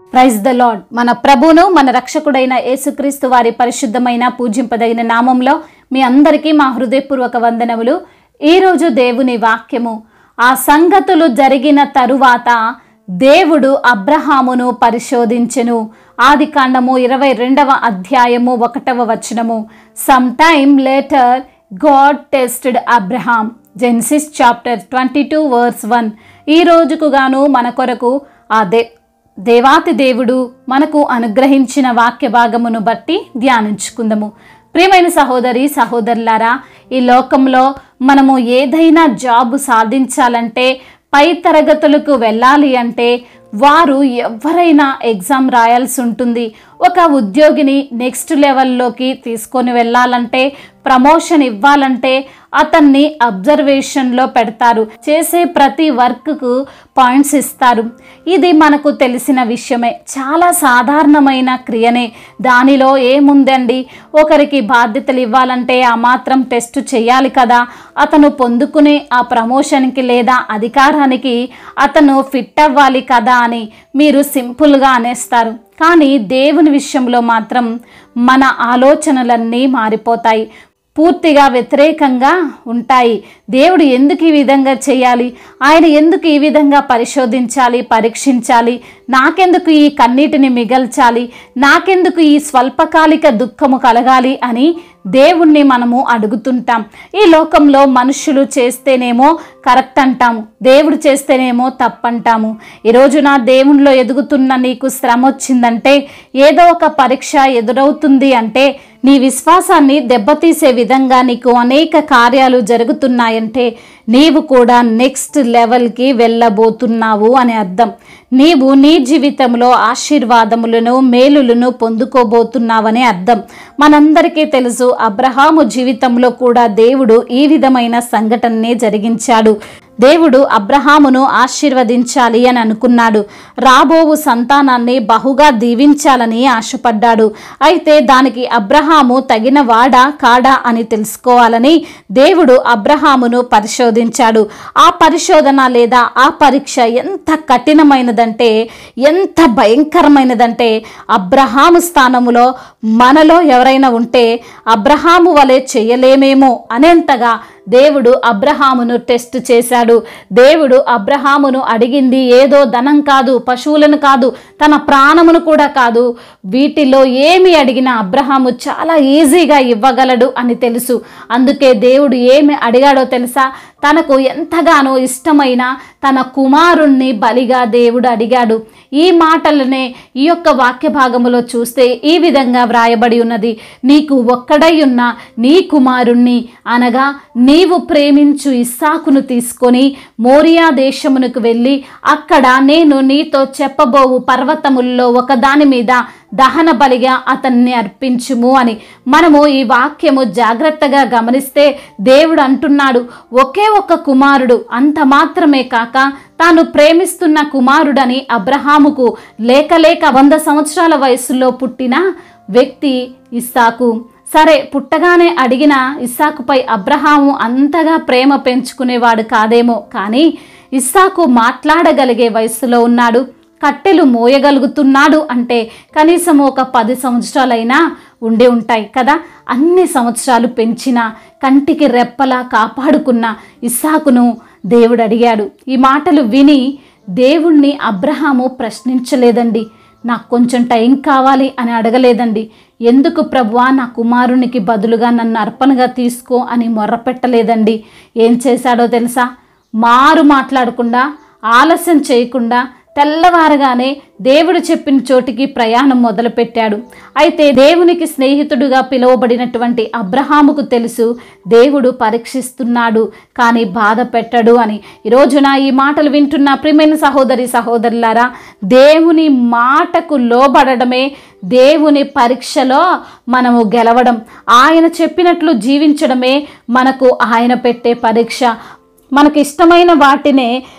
praise the lord మన ప్రభువును మన రక్షకుడైన యేసుక్రీస్తు వారి పరిశుద్ధమైన పూజింపదగిన నామంలో మీ అందరికీ మా హృదయపూర్వక వందనములు ఈరోజు దేవుని వాక్యము ఆ సంగతులు జరిగిన తరువాత దేవుడు అబ్రహామును పరిశోధించెను ఆది కాండము ఇరవై రెండవ అధ్యాయము ఒకటవ వచనము some time later God tested Abraham Genesis chapter twenty two verse one ఈ రోజుకు గాను మన కొరకు ఆ దే దేవాతి దేవుడు మనకు అనుగ్రహించిన వాక్య భాగమును బట్టి ధ్యానించుకుందాము ప్రియమైన సహోదరి సహోదరులారా ఈ లోకంలో మనము ఏదైనా జాబ్ సాధించాలంటే పై తరగతులకు వెళ్ళాలి అంటే వారు ఎవరైనా ఎగ్జామ్ రాయాల్సి ఉంటుంది ఒక ఉద్యోగిని నెక్స్ట్ లెవెల్లోకి తీసుకొని వెళ్ళాలంటే ప్రమోషన్ ఇవ్వాలంటే అతన్ని అబ్జర్వేషన్లో పెడతారు చేసే ప్రతి వర్క్కు పాయింట్స్ ఇస్తారు ఇది మనకు తెలిసిన విషయమే చాలా సాధారణమైన క్రియనే దానిలో ఏముందండి ఒకరికి బాధ్యతలు ఇవ్వాలంటే ఆ మాత్రం టెస్ట్ చేయాలి కదా అతను పొందుకునే ఆ ప్రమోషన్కి లేదా అధికారానికి అతను ఫిట్ అవ్వాలి కదా అని మీరు సింపుల్గా అనేస్తారు కానీ దేవుని విషయంలో మాత్రం మన ఆలోచనలన్నీ మారిపోతాయి పూర్తిగా వ్యతిరేకంగా ఉంటాయి దేవుడు ఎందుకు ఈ విధంగా చేయాలి ఆయన ఎందుకు ఈ విధంగా పరిశోధించాలి పరీక్షించాలి నాకెందుకు ఈ కన్నీటిని మిగల్చాలి నాకెందుకు ఈ స్వల్పకాలిక దుఃఖము కలగాలి అని దేవుణ్ణి మనము అడుగుతుంటాం ఈ లోకంలో మనుషులు చేస్తేనేమో కరెక్ట్ అంటాము దేవుడు చేస్తేనేమో తప్పంటాము ఈరోజు నా దేవునిలో ఎదుగుతున్న నీకు శ్రమ వచ్చిందంటే ఏదో ఒక పరీక్ష ఎదురవుతుంది అంటే నీ విశ్వాసాన్ని దెబ్బతీసే విధంగా నీకు అనేక కార్యాలు జరుగుతున్నాయంటే నీవు కూడా నెక్స్ట్ లెవెల్కి వెళ్ళబోతున్నావు అని అర్థం నీవు నీ జీవితంలో ఆశీర్వాదములను మేలులను పొందుకోబోతున్నావని అర్థం మనందరికీ తెలుసు అబ్రహాము జీవితంలో కూడా దేవుడు ఈ విధమైన సంఘటననే జరిగించాడు దేవుడు అబ్రహామును ఆశీర్వదించాలి అని అనుకున్నాడు రాబోవు సంతానాన్ని బహుగా దీవించాలని ఆశపడ్డాడు అయితే దానికి అబ్రహాము తగిన వాడా కాడా అని తెలుసుకోవాలని దేవుడు అబ్రహామును పరిశోధించాడు ఆ పరిశోధన లేదా ఆ పరీక్ష ఎంత కఠినమైనదంటే ఎంత భయంకరమైనదంటే అబ్రహాము స్థానములో మనలో ఎవరైనా ఉంటే అబ్రహాము వలె చేయలేమేమో అనేంతగా దేవుడు అబ్రహామును టెస్ట్ చేశాడు దేవుడు అబ్రహామును అడిగింది ఏదో ధనం కాదు పశువులను కాదు తన ప్రాణమును కూడా కాదు వీటిలో ఏమి అడిగినా అబ్రహాము చాలా ఈజీగా ఇవ్వగలడు అని తెలుసు అందుకే దేవుడు ఏమి అడిగాడో తెలుసా తనకు ఎంతగానో ఇష్టమైన తన కుమారుణ్ణి బలిగా దేవుడు అడిగాడు ఈ మాటలనే ఈ యొక్క వాక్య భాగములో చూస్తే ఈ విధంగా వ్రాయబడి ఉన్నది నీకు ఒక్కడై ఉన్న నీ కుమారుణ్ణి అనగా నీవు ప్రేమించు ఇస్సాకును తీసుకొని మోరియా దేశమునకు వెళ్ళి అక్కడ నేను నీతో చెప్పబోవు పర్వతముల్లో ఒకదాని మీద దహన బలిగా అతన్ని అర్పించుము అని మనము ఈ వాక్యము జాగ్రత్తగా గమనిస్తే దేవుడు అంటున్నాడు ఒకే ఒక్క కుమారుడు అంత మాత్రమే కాక తాను ప్రేమిస్తున్న కుమారుడని అబ్రహాముకు లేక లేక వంద సంవత్సరాల వయసులో పుట్టిన వ్యక్తి ఇస్సాకు సరే పుట్టగానే అడిగిన ఇస్సాకుపై అబ్రహాము అంతగా ప్రేమ పెంచుకునేవాడు కాదేమో కానీ ఇస్సాకు మాట్లాడగలిగే వయసులో ఉన్నాడు కట్టెలు మోయగలుగుతున్నాడు అంటే కనీసం ఒక పది సంవత్సరాలైనా ఉండి ఉంటాయి కదా అన్ని సంవత్సరాలు పెంచిన కంటికి రెప్పలా కాపాడుకున్న ఇస్సాకును దేవుడు అడిగాడు ఈ మాటలు విని దేవుణ్ణి అబ్రహాము ప్రశ్నించలేదండి నాకు కొంచెం టైం కావాలి అని అడగలేదండి ఎందుకు ప్రభువా నా కుమారునికి బదులుగా నన్ను అర్పణగా తీసుకో అని మొర్రపెట్టలేదండి ఏం చేశాడో తెలుసా మారు మాట్లాడకుండా ఆలస్యం చేయకుండా తెల్లవారగానే దేవుడు చెప్పిన చోటికి ప్రయాణం మొదలుపెట్టాడు అయితే దేవునికి స్నేహితుడుగా పిలువబడినటువంటి అబ్రహాముకు తెలుసు దేవుడు పరీక్షిస్తున్నాడు కానీ బాధ పెట్టడు అని ఈరోజున ఈ మాటలు వింటున్న ప్రియమైన సహోదరి సహోదరులారా దేవుని మాటకు లోబడడమే దేవుని పరీక్షలో మనము గెలవడం ఆయన చెప్పినట్లు జీవించడమే మనకు ఆయన పెట్టే పరీక్ష మనకు ఇష్టమైన వాటినే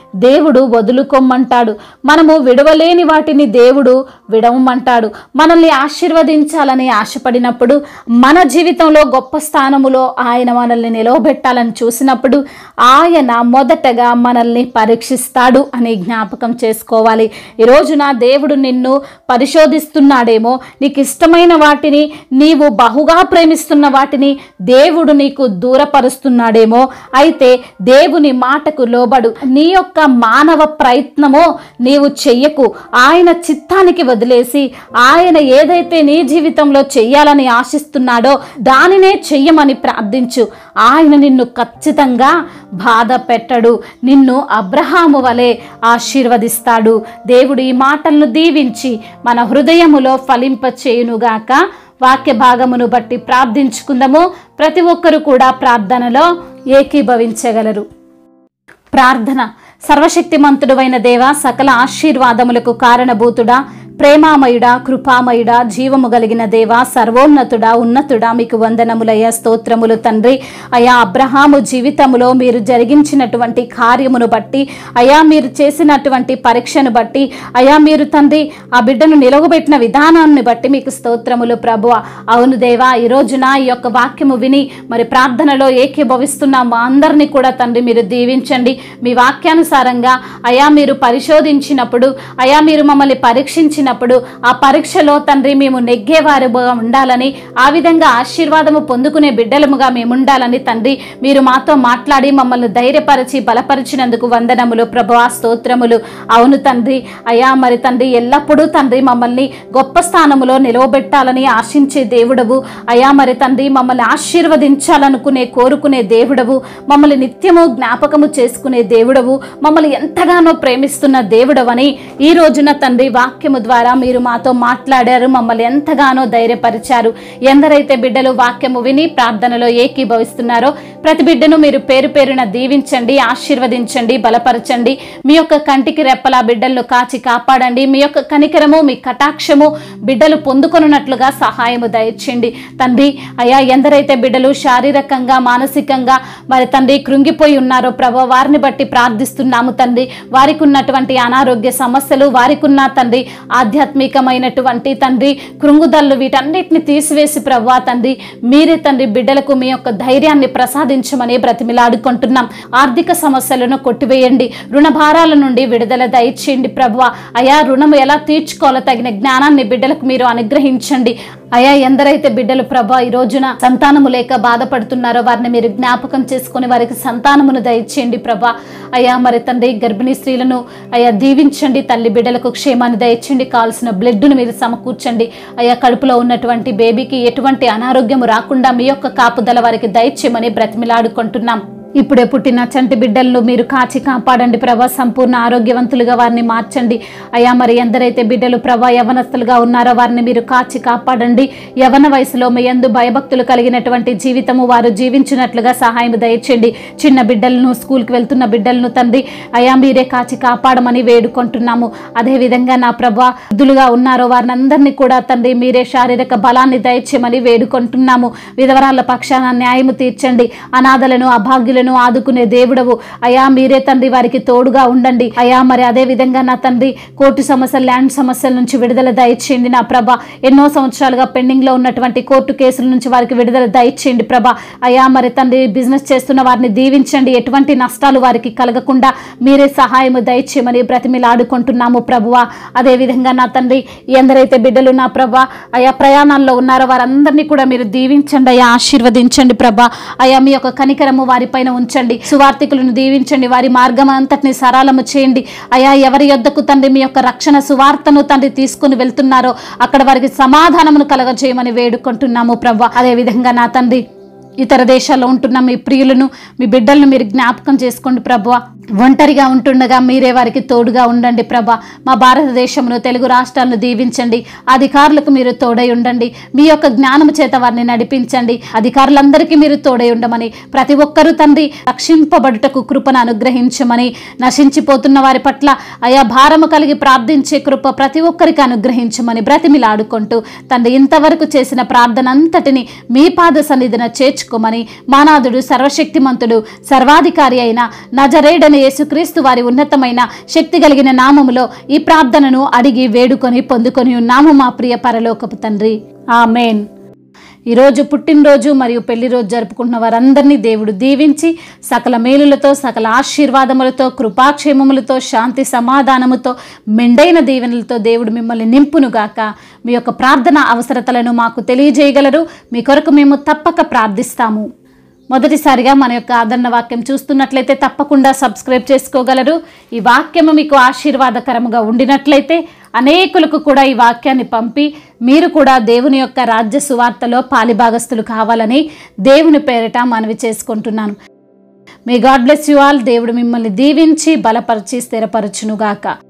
దేవుడు వదులుకొమ్మంటాడు మనము విడవలేని వాటిని దేవుడు విడవమంటాడు మనల్ని ఆశీర్వదించాలని ఆశపడినప్పుడు మన జీవితంలో గొప్ప స్థానములో ఆయన మనల్ని నిలవబెట్టాలని చూసినప్పుడు ఆయన మొదటగా మనల్ని పరీక్షిస్తాడు అని జ్ఞాపకం చేసుకోవాలి ఈ రోజున దేవుడు నిన్ను పరిశోధిస్తున్నాడేమో నీకు ఇష్టమైన వాటిని నీవు బహుగా ప్రేమిస్తున్న వాటిని దేవుడు నీకు దూరపరుస్తున్నాడేమో అయితే దేవుని మాటకు లోబడు నీ యొక్క మానవ ప్రయత్నమో నీవు చెయ్యకు ఆయన చిత్తానికి వదిలేసి ఆయన ఏదైతే నీ జీవితంలో చెయ్యాలని ఆశిస్తున్నాడో దానినే చెయ్యమని ప్రార్థించు ఆయన నిన్ను ఖచ్చితంగా బాధ పెట్టడు నిన్ను అబ్రహాము వలె ఆశీర్వదిస్తాడు దేవుడు ఈ మాటలను దీవించి మన హృదయములో ఫలింప చేయునుగాక వాక్య భాగమును బట్టి ప్రార్థించుకుందాము ప్రతి ఒక్కరు కూడా ప్రార్థనలో ఏకీభవించగలరు ప్రార్థన సర్వశక్తిమంతుడువైన దేవ సకల ఆశీర్వాదములకు కారణభూతుడా ప్రేమామయుడా కృపామయుడా జీవము కలిగిన దేవ సర్వోన్నతుడా ఉన్నతుడా మీకు వందనములయ్యా స్తోత్రములు తండ్రి అయా అబ్రహాము జీవితములో మీరు జరిగించినటువంటి కార్యమును బట్టి అయా మీరు చేసినటువంటి పరీక్షను బట్టి అయా మీరు తండ్రి ఆ బిడ్డను నిలవబెట్టిన విధానాన్ని బట్టి మీకు స్తోత్రములు ప్రభు అవును దేవా ఈ రోజున ఈ యొక్క వాక్యము విని మరి ప్రార్థనలో ఏకీభవిస్తున్న మా అందరినీ కూడా తండ్రి మీరు దీవించండి మీ వాక్యానుసారంగా అయా మీరు పరిశోధించినప్పుడు అయా మీరు మమ్మల్ని పరీక్షించినప్పుడు ఆ పరీక్షలో తండ్రి మేము నెగ్గేవారుగా ఉండాలని ఆ విధంగా ఆశీర్వాదము పొందుకునే బిడ్డలముగా మేము ఉండాలని తండ్రి మీరు మాతో మాట్లాడి మమ్మల్ని ధైర్యపరిచి బలపరిచినందుకు వందనములు ప్రభా స్తోత్రములు అవును తండ్రి అయా మరి తండ్రి ఎల్లప్పుడూ తండ్రి మమ్మల్ని గొప్ప స్థానములో నిలవబెట్టాలని ఆశించే దేవుడవు అయా మరి తండ్రి మమ్మల్ని ఆశీర్వదించాలనుకునే కోరుకునే దేవుడవు మమ్మల్ని నిత్యము జ్ఞాపకము చేసుకునే దేవుడవు మమ్మల్ని ఎంతగానో ప్రేమిస్తున్న దేవుడవని ఈ రోజున తండ్రి వాక్యము ద్వారా మీరు మాతో మాట్లాడారు మమ్మల్ని ఎంతగానో ధైర్యపరిచారు ఎందరైతే బిడ్డలు వాక్యము విని ప్రార్థనలో ఏకీభవిస్తున్నారో ప్రతి బిడ్డను మీరు పేరు పేరున దీవించండి ఆశీర్వదించండి బలపరచండి మీ యొక్క కంటికి రెప్పలా బిడ్డలను కాచి కాపాడండి మీ యొక్క కనికరము మీ కటాక్షము బిడ్డలు పొందుకొనున్నట్లుగా సహాయము దయచేయండి తండ్రి అయా ఎందరైతే బిడ్డలు శారీరకంగా మానసికంగా మరి తండ్రి కృంగిపోయి ఉన్నారో ప్రభు వారిని బట్టి ప్రార్థిస్తున్నాము తండ్రి వారికి ఉన్నటువంటి అనారోగ్య సమస్యలు వారికి ఉన్న తండ్రి ఆధ్యాత్మికమైనటువంటి తండ్రి కృంగుదళ్ళు వీటన్నిటిని తీసివేసి ప్రభా తండ్రి మీరే తండ్రి బిడ్డలకు మీ యొక్క ధైర్యాన్ని ప్రసాదించమని బ్రతిమిలాడుకుంటున్నాం ఆర్థిక సమస్యలను కొట్టివేయండి రుణ భారాల నుండి విడుదల దయచేయండి ప్రభు అయా రుణము ఎలా తీర్చుకోవాలో తగిన జ్ఞానాన్ని బిడ్డలకు మీరు అనుగ్రహించండి అయా ఎందరైతే బిడ్డలు ప్రభా ఈ రోజున సంతానము లేక బాధపడుతున్నారో వారిని మీరు జ్ఞాపకం చేసుకొని వారికి సంతానమును దయచేయండి ప్రభా అయా మరి తండ్రి గర్భిణీ స్త్రీలను అయా దీవించండి తల్లి బిడ్డలకు క్షేమాన్ని దయచేయండి కావాల్సిన బ్లడ్ను మీరు సమకూర్చండి అయా కడుపులో ఉన్నటువంటి బేబీకి ఎటువంటి అనారోగ్యము రాకుండా మీ యొక్క కాపుదల వారికి దయచేయమని బ్రతిమిలాడుకుంటున్నాం ఇప్పుడే పుట్టిన చంటి బిడ్డలను మీరు కాచి కాపాడండి ప్రభా సంపూర్ణ ఆరోగ్యవంతులుగా వారిని మార్చండి అయా మరి ఎందరైతే బిడ్డలు ప్రభా యవనస్తులుగా ఉన్నారో వారిని మీరు కాచి కాపాడండి యవన వయసులో మీ యందు భయభక్తులు కలిగినటువంటి జీవితము వారు జీవించినట్లుగా సహాయం దయచేయండి చిన్న బిడ్డలను స్కూల్కి వెళ్తున్న బిడ్డలను తండ్రి అయా మీరే కాచి కాపాడమని వేడుకుంటున్నాము అదేవిధంగా నా ప్రభా వృద్ధులుగా ఉన్నారో వారిని అందరినీ కూడా తండ్రి మీరే శారీరక బలాన్ని దయచేయమని వేడుకుంటున్నాము విధవరాల పక్షాన న్యాయము తీర్చండి అనాథలను అభాగ్యులను ఆదుకునే దేవుడవు అయా మీరే తండ్రి వారికి తోడుగా ఉండండి అయా మరి అదే విధంగా నా తండ్రి కోర్టు సమస్యలు ల్యాండ్ సమస్యల నుంచి విడుదల దయచేయండి నా ప్రభ ఎన్నో సంవత్సరాలుగా పెండింగ్ లో ఉన్నటువంటి కోర్టు కేసుల నుంచి వారికి విడుదల దయచేయండి ప్రభ అయా మరి తండ్రి బిజినెస్ చేస్తున్న వారిని దీవించండి ఎటువంటి నష్టాలు వారికి కలగకుండా మీరే సహాయము దయచేయమని బ్రతిమిలాడుకుంటున్నాము ప్రభువా అదే విధంగా నా తండ్రి ఎందరైతే బిడ్డలు నా ప్రభ అయా ప్రయాణాల్లో ఉన్నారో వారందరినీ కూడా మీరు దీవించండి అయా ఆశీర్వదించండి ప్రభ అయా మీ యొక్క కనికరము వారిపైన ఉంచండి సువార్థికులను దీవించండి వారి మార్గం అంతటిని సరళము చేయండి అయా ఎవరి యొద్దకు తండ్రి మీ యొక్క రక్షణ సువార్తను తండ్రి తీసుకుని వెళ్తున్నారో అక్కడ వారికి సమాధానమును కలగజేయమని వేడుకుంటున్నాము ప్రభా అదే విధంగా నా తండ్రి ఇతర దేశాల్లో ఉంటున్న మీ ప్రియులను మీ బిడ్డలను మీరు జ్ఞాపకం చేసుకోండి ప్రభు ఒంటరిగా ఉంటుండగా మీరే వారికి తోడుగా ఉండండి ప్రభ మా భారతదేశంలో తెలుగు రాష్ట్రాలను దీవించండి అధికారులకు మీరు తోడై ఉండండి మీ యొక్క జ్ఞానము చేత వారిని నడిపించండి అధికారులందరికీ మీరు తోడై ఉండమని ప్రతి ఒక్కరూ తండ్రి రక్షింపబడుటకు కృపను అనుగ్రహించమని నశించిపోతున్న వారి పట్ల అయా భారము కలిగి ప్రార్థించే కృప ప్రతి ఒక్కరికి అనుగ్రహించమని బ్రతిమిలాడుకుంటూ తండ్రి ఇంతవరకు చేసిన ప్రార్థన అంతటిని మీ పాద సన్నిధిన చేర్చుకు నెరవేర్చుకోమని మానాథుడు సర్వశక్తిమంతుడు సర్వాధికారి అయిన నజరేడని యేసుక్రీస్తు వారి ఉన్నతమైన శక్తి కలిగిన నామములో ఈ ప్రార్థనను అడిగి వేడుకొని పొందుకొని ఉన్నాము మా ప్రియ పరలోకపు తండ్రి ఆమెన్ ఈరోజు పుట్టినరోజు మరియు పెళ్లి రోజు జరుపుకుంటున్న వారందరినీ దేవుడు దీవించి సకల మేలులతో సకల ఆశీర్వాదములతో కృపాక్షేమములతో శాంతి సమాధానముతో మెండైన దీవెనలతో దేవుడు మిమ్మల్ని నింపునుగాక మీ యొక్క ప్రార్థన అవసరతలను మాకు తెలియజేయగలరు మీ కొరకు మేము తప్పక ప్రార్థిస్తాము మొదటిసారిగా మన యొక్క ఆదరణ వాక్యం చూస్తున్నట్లయితే తప్పకుండా సబ్స్క్రైబ్ చేసుకోగలరు ఈ వాక్యము మీకు ఆశీర్వాదకరముగా ఉండినట్లయితే అనేకులకు కూడా ఈ వాక్యాన్ని పంపి మీరు కూడా దేవుని యొక్క రాజ్య సువార్తలో పాలిభాగస్తులు కావాలని దేవుని పేరిట మనవి చేసుకుంటున్నాను మీ గాడ్ బ్లెస్ యు ఆల్ దేవుడు మిమ్మల్ని దీవించి బలపరిచి స్థిరపరచునుగాక